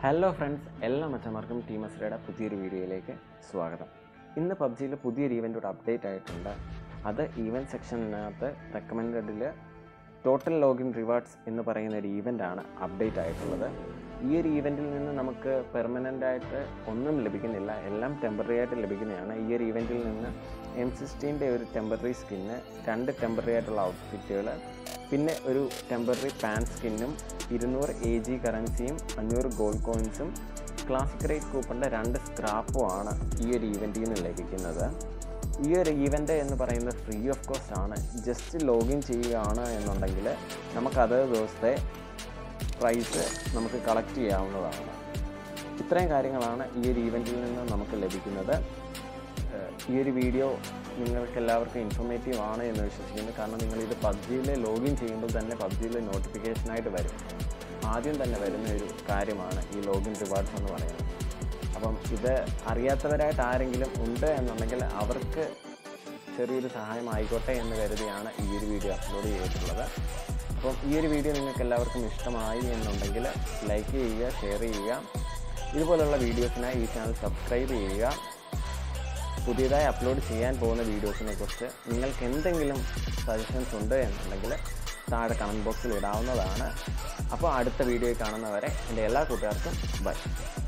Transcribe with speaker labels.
Speaker 1: hello friends എല്ലാ മച്ചന്മാർക്കും team എസ്രയുടെ പുതിയൊരു വീഡിയോയിലേക്ക് സ്വാഗതം ഇന്ന് പബ്ജിയിൽ പുതിയൊരു ഈവൻ്റ് ഒരു അപ്ഡേറ്റ് ആയിട്ടുണ്ട് അത് ഈവൻറ്റ് സെക്ഷനകത്ത് റെക്കമെൻഡഡിൽ ടോട്ടൽ ലോഗിൻ റിവാർഡ്സ് എന്ന് പറയുന്ന ഒരു ഈവൻ്റാണ് അപ്ഡേറ്റ് ആയിട്ടുള്ളത് ഈ ഒരു ഈവൻറ്റിൽ നിന്ന് നമുക്ക് പെർമനൻ്റ് ആയിട്ട് ഒന്നും ലഭിക്കുന്നില്ല എല്ലാം ടെമ്പററി ആയിട്ട് ലഭിക്കുന്നതാണ് ഈ ഒരു ഈവൻറ്റിൽ നിന്ന് എം സിക്സ്റ്റീൻ്റെ ഒരു ടെമ്പററി സ്കിന്ന് രണ്ട് ടെമ്പററി ആയിട്ടുള്ള ഔട്ട്ഫിറ്റുകൾ പിന്നെ ഒരു ടെമ്പററി പാൻ സ്കിന്നും ഇരുന്നൂറ് എ ജി കറൻസിയും അഞ്ഞൂറ് ഗോൾഡ് കോയിൻസും ക്ലാസിക് റേറ്റ് കൂപ്പണിൻ്റെ രണ്ട് സ്ക്രാപ്പുമാണ് ഈ ഒരു ഈവൻറ്റിൽ നിന്ന് ലഭിക്കുന്നത് ഈ ഒരു ഈവൻ്റ് എന്ന് പറയുന്നത് ഫ്രീ ഓഫ് കോസ്റ്റ് ആണ് ജസ്റ്റ് ലോഗിൻ ചെയ്യുകയാണ് എന്നുണ്ടെങ്കിൽ നമുക്ക് അതേ ദിവസത്തെ പ്രൈസ് നമുക്ക് കളക്ട് ചെയ്യാവുന്നതാണ് ഇത്രയും കാര്യങ്ങളാണ് ഈ ഒരു ഈവൻറ്റിൽ നിന്ന് നമുക്ക് ലഭിക്കുന്നത് ഏഹ് ഈ ഒരു വീഡിയോ നിങ്ങൾക്ക് എല്ലാവർക്കും ഇൻഫോർമേറ്റീവ് ആണ് എന്ന് വിശ്വസിക്കുന്നു കാരണം നിങ്ങൾ ഇത് പബ്ജിയിൽ ലോഗിൻ ചെയ്യുമ്പോൾ തന്നെ പബ്ജിയിൽ നോട്ടിഫിക്കേഷനായിട്ട് വരും ആദ്യം തന്നെ വരുന്ന ഒരു കാര്യമാണ് ഈ ലോഗിൻ റിവാർഡ്സ് എന്ന് പറയുന്നത് അപ്പം ഇത് അറിയാത്തവരായിട്ട് ആരെങ്കിലും ഉണ്ട് എന്നുണ്ടെങ്കിൽ അവർക്ക് ചെറിയൊരു സഹായം ആയിക്കോട്ടെ എന്ന് കരുതിയാണ് ഈ ഒരു വീഡിയോ അപ്ലോഡ് ചെയ്തിട്ടുള്ളത് അപ്പം ഈ ഒരു വീഡിയോ നിങ്ങൾക്ക് എല്ലാവർക്കും ഇഷ്ടമായി എന്നുണ്ടെങ്കിൽ ലൈക്ക് ചെയ്യുക ഷെയർ ചെയ്യുക ഇതുപോലുള്ള വീഡിയോസിനായി ഈ ചാനൽ സബ്സ്ക്രൈബ് ചെയ്യുക പുതിയതായി അപ്ലോഡ് ചെയ്യാൻ പോകുന്ന വീഡിയോസിനെ കുറിച്ച് നിങ്ങൾക്ക് എന്തെങ്കിലും സജഷൻസ് ഉണ്ട് എന്നുണ്ടെങ്കിൽ താഴെ കമൻറ്റ് ബോക്സിൽ ഇടാവുന്നതാണ് അപ്പോൾ അടുത്ത വീഡിയോയിൽ കാണുന്നവരെ എൻ്റെ എല്ലാ കൂട്ടുകാർക്കും ബൈ